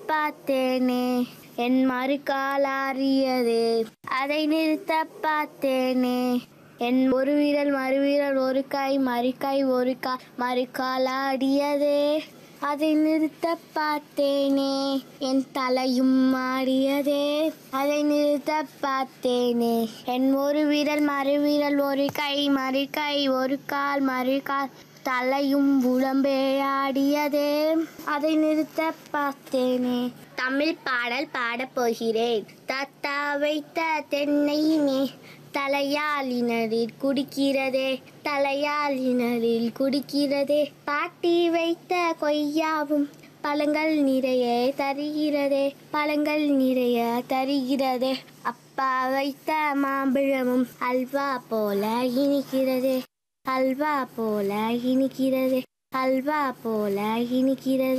பார்த்தேனே என் மறுகாலாறியது அதை நிறுத்த பார்த்தேனே என் ஒரு வீரல் மறுவீரல் ஒரு கை மறுகை ஒரு கா மறுகாலாடியதே அதை நிறுத்த பார்த்தேனே என் தலையும் ஆடியதே அதை நிறுத்த பார்த்தேனே என் ஒரு விரல் மறுவிரல் ஒரு கை மறுகை ஒரு கால் மறுகால் தலையும் உடம்பே ஆடியதே அதை நிறுத்த பார்த்தேனே தமிழ் பாடல் பாடப் போகிறேன் தாத்தா வைத்த தென்னையுமே தலையாளினரில் குடிக்கிறதே தலையாளினரில் குடிக்கிறதே பாட்டி வைத்த கொய்யாவும் பழங்கள் நிறைய தருகிறதே பழங்கள் நிறைய தருகிறதே அப்பா வைத்த மாம்பழமும் அல்வா போல இனிக்கிறதே அல்வா போல இனிக்கிறது அல்வா போல இனிக்கிறது